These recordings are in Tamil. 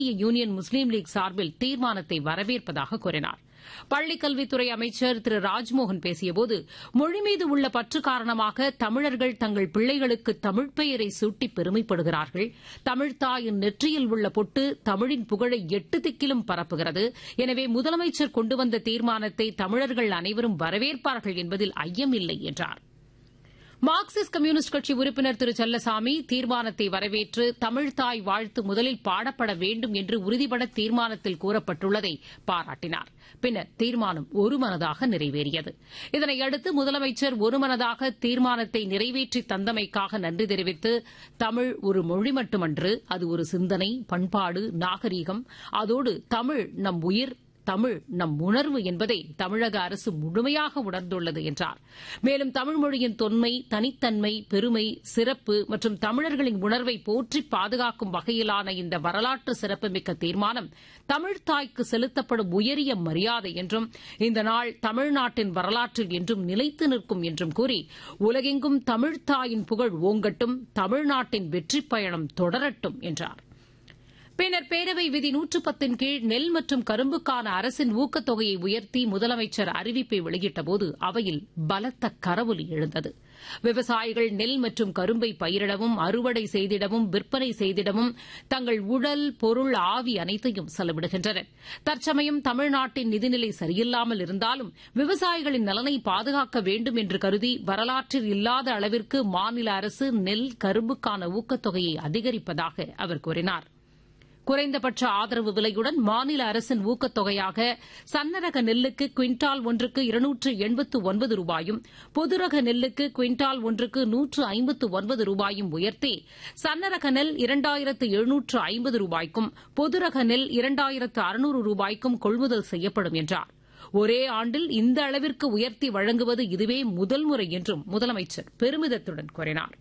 யூனியன் முஸ்லீம் லீக் சார்பில் தீர்மானத்தை வரவேற்பதாக கூறினார் பள்ளிக்கல்வித்துறை அமைச்சர் திரு ராஜ்மோகன் பேசியபோது மொழி மீது உள்ள பற்று காரணமாக தமிழர்கள் தங்கள் பிள்ளைகளுக்கு தமிழ் பெயரை சூட்டி பெருமைப்படுகிறார்கள் தமிழ்தாயின் நெற்றியில் உள்ள பொட்டு தமிழின் புகழை எட்டு திக்கிலும் பரப்புகிறது எனவே முதலமைச்சர் கொண்டு வந்த தீர்மானத்தை தமிழர்கள் அனைவரும் வரவேற்பார்கள் என்பதில் ஐயமில்லை என்றார் மார்க்சிஸ்ட் கம்யூனிஸ்ட் கட்சி உறுப்பினர் திரு செல்லசாமி தீர்மானத்தை வரவேற்று தமிழ்தாய் வாழ்த்து முதலில் பாடப்பட வேண்டும் என்று உறுதிபட தீர்மானத்தில் கூறப்பட்டுள்ளதை பாராட்டினார் பின்னர் தீர்மானம் ஒருமனதாக நிறைவேறியது இதனையடுத்து முதலமைச்சர் ஒருமனதாக தீர்மானத்தை நிறைவேற்றி தந்தமைக்காக நன்றி தெரிவித்து தமிழ் ஒரு மொழி மட்டுமன்று அது ஒரு சிந்தனை பண்பாடு நாகரீகம் அதோடு தமிழ் நம் உயிர் தமிழ் நம் உணர்வு என்பதை தமிழக அரசு முழுமையாக உணர்ந்துள்ளது என்றார் மேலும் தமிழ் மொழியின் தொன்மை தனித்தன்மை பெருமை சிறப்பு மற்றும் தமிழர்களின் உணர்வை போற்றி பாதுகாக்கும் வகையிலான இந்த வரலாற்று சிறப்புமிக்க தீர்மானம் தமிழ்தாய்க்கு செலுத்தப்படும் உயரிய மரியாதை என்றும் இந்த நாள் தமிழ்நாட்டின் வரலாற்றில் என்றும் நிலைத்து நிற்கும் என்றும் கூறி உலகெங்கும் தமிழ்தாயின் புகழ் ஓங்கட்டும் தமிழ்நாட்டின் வெற்றிப் பயணம் தொடரட்டும் என்றார் பின்னர் பேரவை விதி நூற்று பத்தின் கீழ் நெல் மற்றும் கரும்புக்கான அரசின் ஊக்கத்தொகையை உயர்த்தி முதலமைச்சர் அறிவிப்பை வெளியிட்டபோது அவையில் பலத்த கரவொலி எழுந்தது விவசாயிகள் நெல் மற்றும் கரும்பை பயிரிடவும் அறுவடை செய்திடவும் விற்பனை செய்திடவும் தங்கள் உடல் பொருள் ஆவி அனைத்தையும் செலவிடுகின்றனர் தற்சமயம் தமிழ்நாட்டின் நிதிநிலை சரியில்லாமல் இருந்தாலும் விவசாயிகளின் நலனை பாதுகாக்க வேண்டும் என்று கருதி வரலாற்றில் இல்லாத அளவிற்கு மாநில அரசு நெல் கரும்புக்கான ஊக்கத்தொகையை அதிகரிப்பதாக அவர் கூறினார் குறைந்தபட்ச ஆதரவு விலையுடன் மாநில அரசின் ஊக்கத்தொகையாக சன்னரக நெல்லுக்கு குவிண்டால் ஒன்றுக்கு இருநூற்று எண்பத்து ஒன்பது ரூபாயும் பொதுரக நெல்லுக்கு குவிண்டால் ஒன்றுக்கு நூற்று ஐம்பத்து ஒன்பது ரூபாயும் உயர்த்தி சன்னரக நெல் இரண்டாயிரத்து எழுநூற்று ஐம்பது ரூபாய்க்கும் பொதுரக நெல் இரண்டாயிரத்து அறுநூறு ரூபாய்க்கும் கொள்முதல் செய்யப்படும் என்றார் ஒரே ஆண்டில் இந்த அளவிற்கு உயர்த்தி வழங்குவது இதுவே முதல் முறை என்றும் முதலமைச்சர் பெருமிதத்துடன் கூறினார்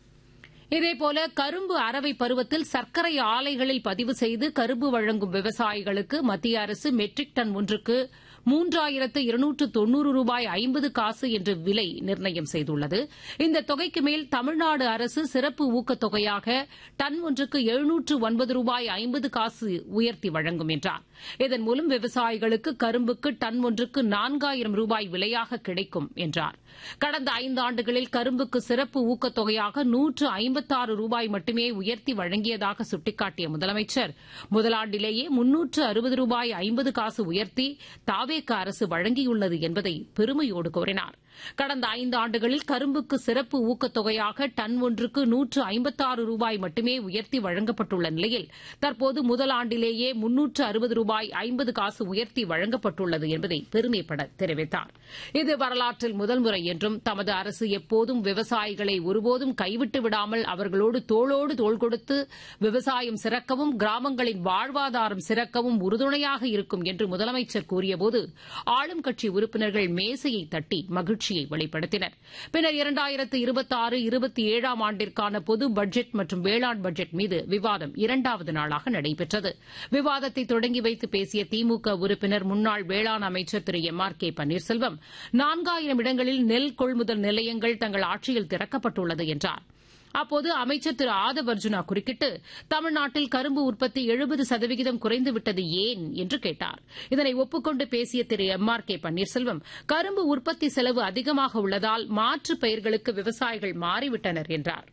இதேபோல கரும்பு அரவை பருவத்தில் சர்க்கரை ஆலைகளில் பதிவு செய்து கரும்பு வழங்கும் விவசாயிகளுக்கு மத்திய அரசு மெட்ரிக் டன் ஒன்றுக்கு மூன்றாயிரத்து இருநூற்று தொன்னூறு ரூபாய் ஐம்பது காசு என்ற விலை நிர்ணயம் செய்துள்ளது இந்த தொகைக்கு மேல் தமிழ்நாடு அரசு சிறப்பு ஊக்கத்தொகையாக டன் ஒன்றுக்கு எழுநூற்று ஒன்பது ரூபாய் ஐம்பது காசு உயர்த்தி வழங்கும் என்றார் இதன் மூலம் விவசாயிகளுக்கு கரும்புக்கு டன் ஒன்றுக்கு நான்காயிரம் ரூபாய் விலையாக கிடைக்கும் என்றார் கடந்த ஐந்தாண்டுகளில் கரும்புக்கு சிறப்பு ஊக்கத்தொகையாக நூற்று ஐம்பத்தாறு ரூபாய் மட்டுமே உயர்த்தி வழங்கியதாக சுட்டிக்காட்டிய முதலமைச்சர் முதலாண்டிலேயே முன்னூற்று அறுபது ரூபாய் ஐம்பது காசு உயர்த்தி தாவேக அரசு வழங்கியுள்ளது என்பதை பெருமையோடு கூறினார் கடந்த ஐந்து ஆண்டுகளில் கரும்புக்கு சிறப்பு ஊக்கத்தொகையாக டன் ஒன்றுக்கு நூற்று ஐம்பத்தாறு ரூபாய் மட்டுமே உயர்த்தி வழங்கப்பட்டுள்ள நிலையில் தற்போது முதல் ஆண்டிலேயே முன்னூற்று அறுபது ரூபாய் ஐம்பது காசு உயர்த்தி வழங்கப்பட்டுள்ளது என்பதை பெருமைப்பட தெரிவித்தார் இது வரலாற்றில் முதல் முறை என்றும் தமது அரசு எப்போதும் விவசாயிகளை ஒருபோதும் கைவிட்டு விடாமல் அவர்களோடு தோளோடு தோள் கொடுத்து விவசாயம் சிறக்கவும் கிராமங்களின் வாழ்வாதாரம் சிறக்கவும் உறுதுணையாக இருக்கும் என்று முதலமைச்சர் கூறியபோது ஆளும் கட்சி உறுப்பினர்கள் மேசையை தட்டி மகிழ்ச்சியை வெளிப்படுத்தினர் பின்னர் இரண்டாயிரத்து இருபத்தாறு இருபத்தி ஏழாம் ஆண்டிற்கான பொது பட்ஜெட் மற்றும் வேளாண் பட்ஜெட் மீது விவாதம் இரண்டாவது நாளாக நடைபெற்றது விவாதத்தை தொடங்கி வைத்து பேசிய திமுக உறுப்பினர் முன்னாள் வேளாண் அமைச்சர் திரு எம் ஆர் கே பன்னீர்செல்வம் நான்காயிரம் இடங்களில் நெல் கொள்முதல் நிலையங்கள் தங்கள் ஆட்சியில் திறக்கப்பட்டுள்ளது என்றார் அப்போது அமைச்சர் திரு ஆதவ் அர்ஜுனா குறுக்கிட்டு தமிழ்நாட்டில் கரும்பு உற்பத்தி எழுபது சதவிகிதம் குறைந்துவிட்டது ஏன் என்று கேட்டார் இதனை ஒப்புக்கொண்டு பேசிய திரு எம் ஆர் கே பன்னீர்செல்வம் கரும்பு உற்பத்தி செலவு அதிகமாக உள்ளதால் மாற்று பயிர்களுக்கு விவசாயிகள் மாறிவிட்டனர் என்றார்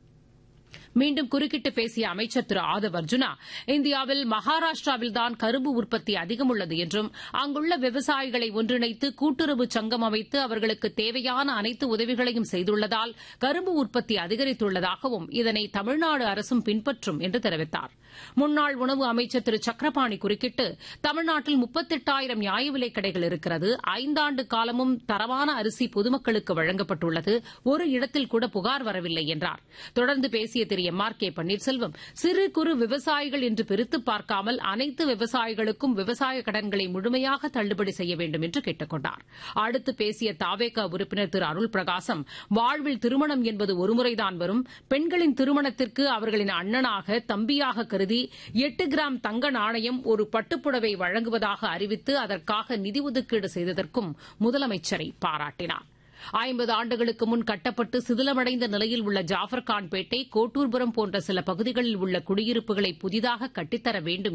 மீண்டும் குறுக்கிட்டு பேசிய அமைச்சர் திரு ஆதவ் அர்ஜுனா இந்தியாவில் மகாராஷ்டிராவில்தான் கரும்பு உற்பத்தி அதிகம் உள்ளது என்றும் அங்குள்ள விவசாயிகளை ஒன்றிணைத்து கூட்டுறவு சங்கம் அமைத்து அவர்களுக்கு தேவையான அனைத்து உதவிகளையும் செய்துள்ளதால் கரும்பு உற்பத்தி அதிகரித்துள்ளதாகவும் இதனை தமிழ்நாடு அரசும் பின்பற்றும் என்று தெரிவித்தார் முன்னாள் உணவு அமைச்சர் திரு சக்கரபாணி குறுக்கிட்டு தமிழ்நாட்டில் முப்பத்தெட்டாயிரம் நியாய விலைக் கடைகள் இருக்கிறது ஐந்தாண்டு காலமும் தரமான அரிசி பொதுமக்களுக்கு வழங்கப்பட்டுள்ளது ஒரு இடத்தில் கூட புகார் வரவில்லை என்றார் தொடர்ந்து பேசிய திரு எம் ஆர் கே பன்னீர்செல்வம் சிறு குறு விவசாயிகள் என்று பிரித்து பார்க்காமல் அனைத்து விவசாயிகளுக்கும் விவசாய கடன்களை முழுமையாக தள்ளுபடி செய்ய வேண்டும் என்று கேட்டுக் கொண்டார் அடுத்து பேசிய தாவேகா உறுப்பினர் திரு அருள் பிரகாசம் வாழ்வில் திருமணம் என்பது ஒருமுறைதான் வரும் பெண்களின் திருமணத்திற்கு அவர்களின் அண்ணனாக தம்பியாக கருதி எட்டு கிராம் தங்க நாணயம் ஒரு பட்டுப்புடவை வழங்குவதாக அறிவித்து அதற்காக நிதி ஒதுக்கீடு செய்ததற்கும் முதலமைச்சரை பாராட்டினார் ஐம்பது ஆண்டுகளுக்கு முன் கட்டப்பட்டு சிதிலமடைந்த நிலையில் உள்ள ஜாஃபர்கான்பேட்டை கோட்டூர்புரம் போன்ற சில பகுதிகளில் உள்ள குடியிருப்புகளை புதிதாக கட்டித்தர வேண்டும்